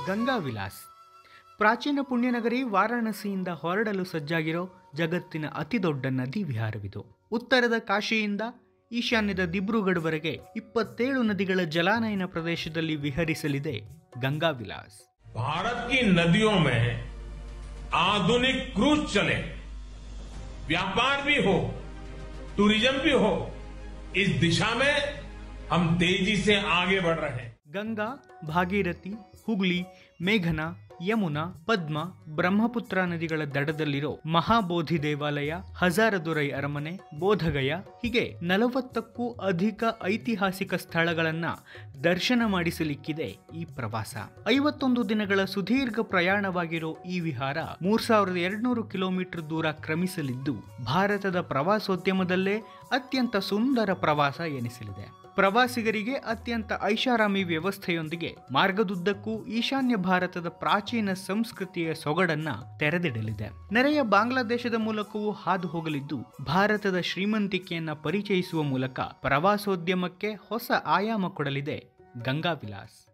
ಗಂಗಾ ವಿಲಾಸ್ ಪ್ರಾಚೀನ ಪುಣ್ಯನಗರಿ ವಾರಾಣಸಿಯಿಂದ ಹೊರಡಲು ಸಜ್ಜಾಗಿರೋ ಜಗತ್ತಿನ ಅತಿದೊಡ್ಡ ನದಿ ವಿಹಾರವಿದು ಉತ್ತರದ ಕಾಶಿಯಿಂದ ಈಶಾನ್ಯದ ದಿಬ್ರುಗಢ್ವರೆಗೆ ಇಪ್ಪತ್ತೇಳು ನದಿಗಳ ಜಲಾನಯನ ಪ್ರದೇಶದಲ್ಲಿ ವಿಹರಿಸಲಿದೆ ಗಂಗಾ ವಿಲಾಸ್ भारत की नदियों में आधुनिक क्रूज चले व्यापार भी हो टूरिज्म भी हो इस दिशा में हम तेजी से आगे बढ़ रहे हैं ಗಂಗಾ ಭಾಗೀರಥಿ ಹುಗ್ಲಿ ಮೇಘನಾ ಯಮುನಾ ಪದ್ಮ ಬ್ರಹ್ಮಪುತ್ರ ನದಿಗಳ ದಡದಲ್ಲಿರೋ ಮಹಾಬೋಧಿ ದೇವಾಲಯ ಹಜಾರದುರೈ ಅರಮನೆ ಬೋಧಗಯ ಹೀಗೆ ನಲವತ್ತಕ್ಕೂ ಅಧಿಕ ಐತಿಹಾಸಿಕ ಸ್ಥಳಗಳನ್ನ ದರ್ಶನ ಮಾಡಿಸಲಿಕ್ಕಿದೆ ಈ ಪ್ರವಾಸ ಐವತ್ತೊಂದು ದಿನಗಳ ಸುದೀರ್ಘ ಪ್ರಯಾಣವಾಗಿರೋ ಈ ವಿಹಾರ ಮೂರ್ ಸಾವಿರದ ಎರಡ್ನೂರು ಕಿಲೋಮೀಟರ್ ದೂರ ಕ್ರಮಿಸಲಿದ್ದು ಭಾರತದ ಪ್ರವಾಸೋದ್ಯಮದಲ್ಲೇ ಅತ್ಯಂತ ಸುಂದರ ಪ್ರವಾಸ ಎನಿಸಲಿದೆ ಪ್ರವಾಸಿಗರಿಗೆ ಅತ್ಯಂತ ಐಷಾರಾಮಿ ವ್ಯವಸ್ಥೆಯೊಂದಿಗೆ ಮಾರ್ಗದುದ್ದಕ್ಕೂ ಈಶಾನ್ಯ ಭಾರತದ ಪ್ರಾಚೀನ ಸಂಸ್ಕೃತಿಯ ಸೊಗಡನ್ನ ತೆರೆದಿಡಲಿದೆ ನೆರೆಯ ಬಾಂಗ್ಲಾದೇಶದ ಮೂಲಕವೂ ಹಾದು ಹೋಗಲಿದ್ದು ಭಾರತದ ಶ್ರೀಮಂತಿಕೆಯನ್ನ ಪರಿಚಯಿಸುವ ಮೂಲಕ ಪ್ರವಾಸೋದ್ಯಮಕ್ಕೆ ಹೊಸ ಆಯಾಮ ಕೊಡಲಿದೆ ಗಂಗಾ ವಿಲಾಸ್